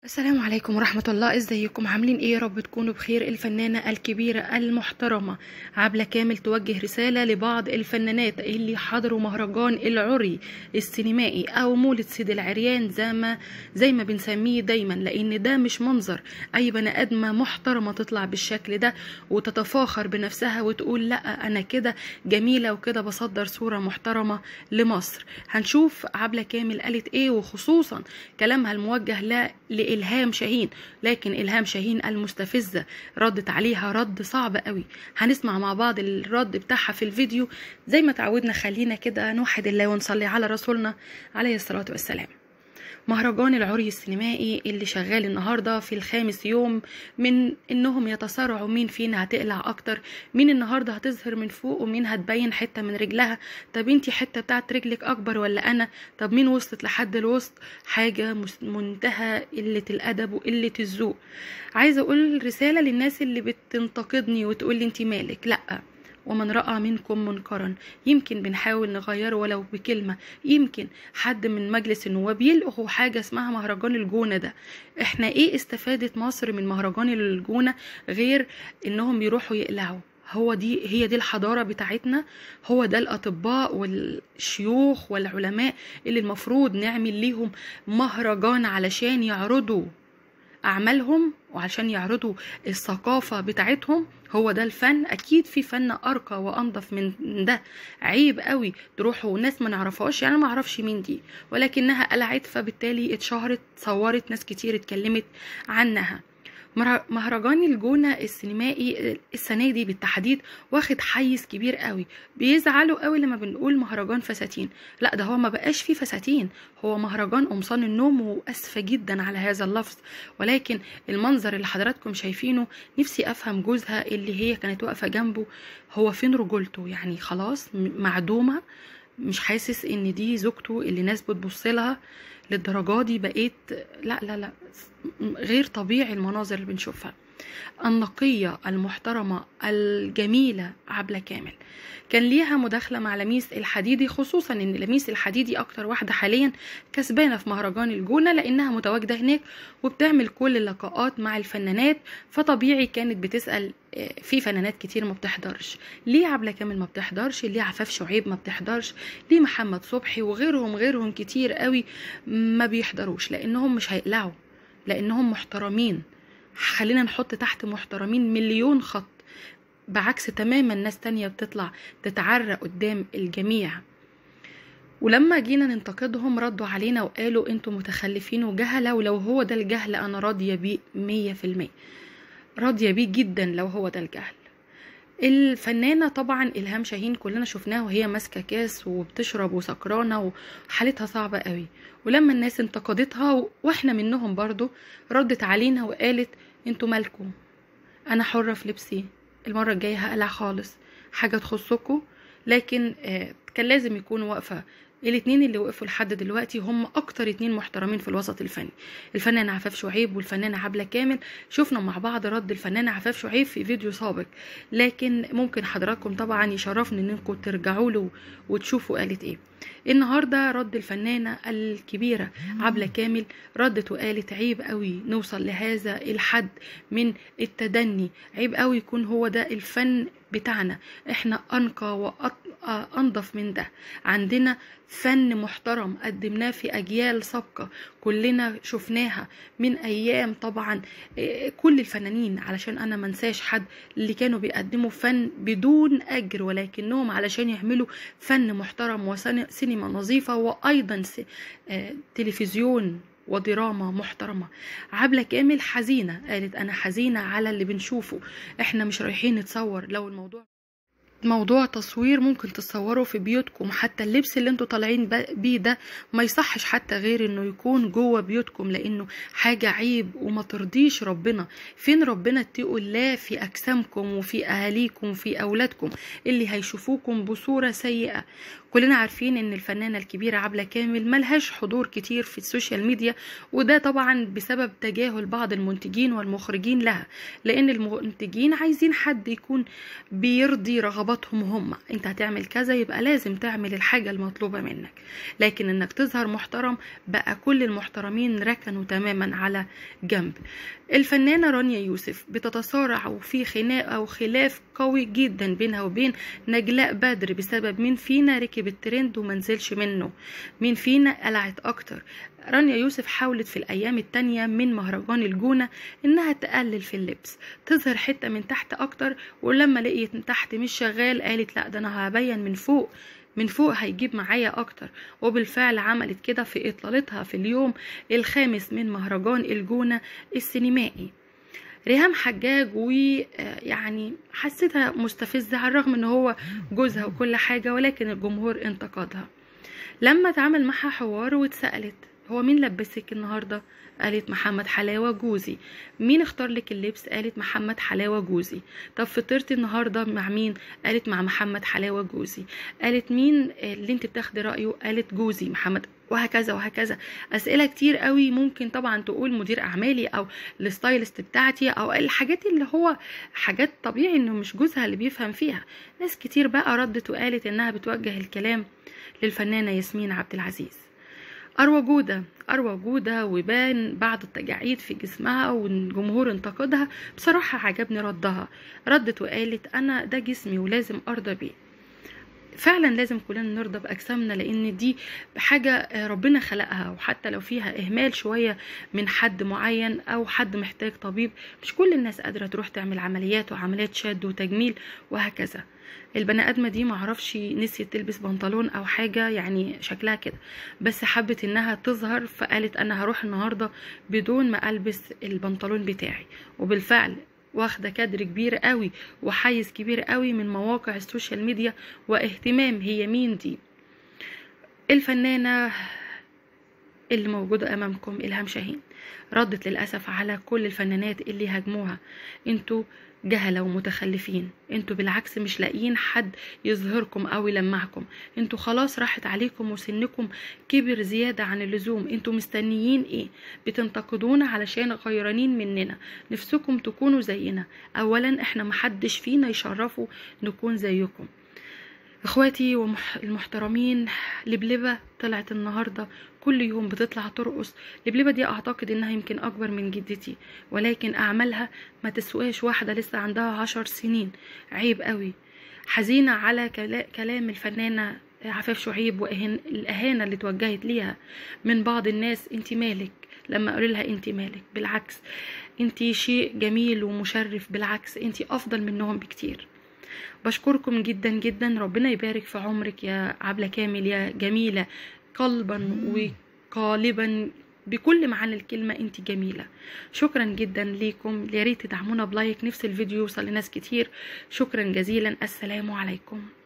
السلام عليكم ورحمة الله ازيكم عاملين ايه يا رب تكونوا بخير الفنانة الكبيرة المحترمة عبلة كامل توجه رسالة لبعض الفنانات اللي حضروا مهرجان العري السينمائي او مولد سيد العريان زي ما زي ما بنسميه دايما لان ده مش منظر اي بني ادمة محترمة تطلع بالشكل ده وتتفاخر بنفسها وتقول لا انا كده جميلة وكده بصدر صورة محترمة لمصر هنشوف عبلة كامل قالت ايه وخصوصا كلامها الموجه لا لإلهام شاهين لكن إلهام شاهين المستفزة ردت عليها رد صعب قوي هنسمع مع بعض الرد بتاعها في الفيديو زي ما تعودنا خلينا كده نوحد الله ونصلي على رسولنا عليه الصلاة والسلام مهرجان العري السينمائي اللي شغال النهارده في الخامس يوم من انهم يتصارعوا مين فينا هتقلع اكتر مين النهارده هتظهر من فوق ومين هتبين حته من رجلها طب انتي حته بتاعت رجلك اكبر ولا انا طب مين وصلت لحد الوسط حاجه منتهى قله الادب وقله الذوق عايزه اقول رساله للناس اللي بتنتقدني وتقول لي انتي مالك لا ومن رأى منكم منكرا يمكن بنحاول نغيره ولو بكلمة يمكن حد من مجلس النواب يلقوا حاجة اسمها مهرجان الجونة ده احنا ايه استفادت مصر من مهرجان الجونة غير انهم يروحوا يقلعوا هو دي هي دي الحضارة بتاعتنا هو ده الأطباء والشيوخ والعلماء اللي المفروض نعمل ليهم مهرجان علشان يعرضوا أعمالهم وعشان يعرضوا الثقافة بتاعتهم هو ده الفن أكيد في فن أرقى وأنظف من ده عيب قوي تروحوا ناس ما نعرفهاش يعني ما أعرفش مين دي ولكنها قلعت فبالتالي اتشهرت صورت ناس كتير اتكلمت عنها مهرجان الجونة السينمائي السنة دي بالتحديد واخد حيز كبير قوي بيزعلوا قوي لما بنقول مهرجان فساتين لا ده هو ما بقاش فيه فساتين هو مهرجان قمصان النوم واسفة جدا على هذا اللفظ ولكن المنظر اللي حضراتكم شايفينه نفسي افهم جوزها اللي هي كانت واقفة جنبه هو فين رجولته يعني خلاص معدومة مش حاسس ان دي زوجته اللي ناس بتبص لها للدرجه دي بقيت لا لا لا غير طبيعي المناظر اللي بنشوفها النقية المحترمة الجميلة عبلة كامل كان ليها مداخلة مع لميس الحديدي خصوصا ان لميس الحديدي اكتر واحدة حاليا كسبانة في مهرجان الجونة لانها متواجدة هناك وبتعمل كل اللقاءات مع الفنانات فطبيعي كانت بتسأل في فنانات كتير ما بتحضرش ليه عبلة كامل ما بتحضرش ليه عفاف شعيب ما بتحضرش ليه محمد صبحي وغيرهم غيرهم كتير قوي ما بيحضروش لانهم مش هيقلعوا لانهم محترمين خلينا نحط تحت محترمين مليون خط بعكس تماما ناس تانية بتطلع تتعرى قدام الجميع ولما جينا ننتقدهم ردوا علينا وقالوا انتوا متخلفين وجهلة ولو هو ده الجهل انا راضية بيه مية في المية راضية بيه جدا لو هو ده الجهل الفنانة طبعا إلهام شاهين كلنا شفناها وهي ماسكة كاس وبتشرب وسكرانة وحالتها صعبة قوي ولما الناس انتقدتها واحنا منهم برضو ردت علينا وقالت انتوا مالكم انا حرة في لبسي المرة الجاية هقلع خالص حاجة تخصكم لكن آه كان لازم يكون واقفة الاتنين اللي وقفوا لحد دلوقتي هم اكتر اتنين محترمين في الوسط الفني الفنان عفاف شعيب والفنانة عبلة كامل شفنا مع بعض رد الفنانة عفاف شعيب في فيديو سابق لكن ممكن حضراتكم طبعا يشرفني انكم ترجعوا له وتشوفوا قالت ايه النهارده رد الفنانه الكبيره عبله كامل ردت وقالت عيب قوي نوصل لهذا الحد من التدني عيب قوي يكون هو ده الفن بتاعنا احنا انقى وانضف من ده عندنا فن محترم قدمناه في اجيال سابقه كلنا شفناها من ايام طبعا كل الفنانين علشان انا منساش حد اللي كانوا بيقدموا فن بدون اجر ولكنهم علشان يعملوا فن محترم وسينما نظيفه وايضا تلفزيون ودراما محترمة عبلة كامل حزينة قالت أنا حزينة على اللي بنشوفه إحنا مش رايحين نتصور لو الموضوع موضوع تصوير ممكن تصوروا في بيوتكم حتى اللبس اللي انتوا طالعين بيه ده ما يصحش حتى غير انه يكون جوه بيوتكم لانه حاجة عيب وما ترضيش ربنا فين ربنا اتقوا الله في اجسامكم وفي اهاليكم وفي اولادكم اللي هيشوفوكم بصورة سيئة كلنا عارفين ان الفنانة الكبيرة عبلة كامل ملهاش حضور كتير في السوشيال ميديا وده طبعا بسبب تجاهل بعض المنتجين والمخرجين لها لان المنتجين عايزين حد يكون بيرضي رغباتهم هم انت هتعمل كذا يبقى لازم تعمل الحاجة المطلوبة منك لكن انك تظهر محترم بقى كل المحترمين ركنوا تماما على جنب الفنانة رانيا يوسف بتتصارع وفي خناقة وخلاف قوي جدا بينها وبين نجلاء بدر بسبب مين فينا ركب الترند ومنزلش منه مين فينا قلعت اكتر رانيا يوسف حاولت في الايام التانية من مهرجان الجونة انها تقلل في اللبس تظهر حتة من تحت اكتر ولما لقيت من تحت مش شغال قالت لا ده انا هبين من فوق من فوق هيجيب معايا اكتر وبالفعل عملت كده في اطلالتها في اليوم الخامس من مهرجان الجونة السينمائي ريهام حجاج ويعني حسيتها مستفزة على الرغم ان هو جوزها وكل حاجة ولكن الجمهور انتقدها لما اتعمل معها حوار واتسألت هو مين لبسك النهاردة قالت محمد حلاوة جوزي مين اختار لك اللبس قالت محمد حلاوة جوزي طب فطرتي النهاردة مع مين قالت مع محمد حلاوة جوزي قالت مين اللي انت بتاخدي رأيه قالت جوزي محمد وهكذا وهكذا اسئله كتير قوي ممكن طبعا تقول مدير اعمالي او الستايلست بتاعتي او الحاجات اللي هو حاجات طبيعي انه مش جوزها اللي بيفهم فيها ناس كتير بقى ردت وقالت انها بتوجه الكلام للفنانه ياسمين عبد العزيز أروى جودة أروى جودة وبان بعض التجاعيد في جسمها والجمهور انتقدها بصراحة عجبني ردها ردت وقالت أنا ده جسمي ولازم أرضى بيه فعلا لازم كلنا نرضى باجسامنا لان دي حاجه ربنا خلقها وحتى لو فيها اهمال شويه من حد معين او حد محتاج طبيب مش كل الناس قادره تروح تعمل عمليات وعمليات شد وتجميل وهكذا البني ادمه دي معرفش نسيت تلبس بنطلون او حاجه يعني شكلها كده بس حبت انها تظهر فقالت انا هروح النهارده بدون ما البس البنطلون بتاعي وبالفعل واخده كادر كبير قوي وحيز كبير قوي من مواقع السوشيال ميديا واهتمام هي مين دي الفنانه اللي موجوده امامكم الهام شاهين ردت للاسف على كل الفنانات اللي هاجموها انتوا جهله ومتخلفين انتوا بالعكس مش لاقيين حد يظهركم او يلمعكم انتوا خلاص راحت عليكم وسنكم كبر زياده عن اللزوم انتوا مستنيين ايه بتنتقدونا علشان غيرانين مننا نفسكم تكونوا زينا اولا احنا محدش فينا يشرفوا نكون زيكم اخواتي والمحترمين لبلبة طلعت النهاردة كل يوم بتطلع ترقص لبلبة دي اعتقد انها يمكن اكبر من جدتي ولكن اعمالها ما تسواش واحدة لسه عندها عشر سنين عيب قوي حزينة على كلام الفنانة عفاف شعيب والاهانة اللي توجهت ليها من بعض الناس انت مالك لما قالوا لها انت مالك بالعكس انت شيء جميل ومشرف بالعكس انت افضل منهم بكتير بشكركم جدا جدا ربنا يبارك في عمرك يا عبلة كامل يا جميلة قلبا وقالبا بكل معاني الكلمة انت جميلة شكرا جدا ليكم يا ريت تدعمونا بلايك نفس الفيديو يوصل لناس كتير شكرا جزيلا السلام عليكم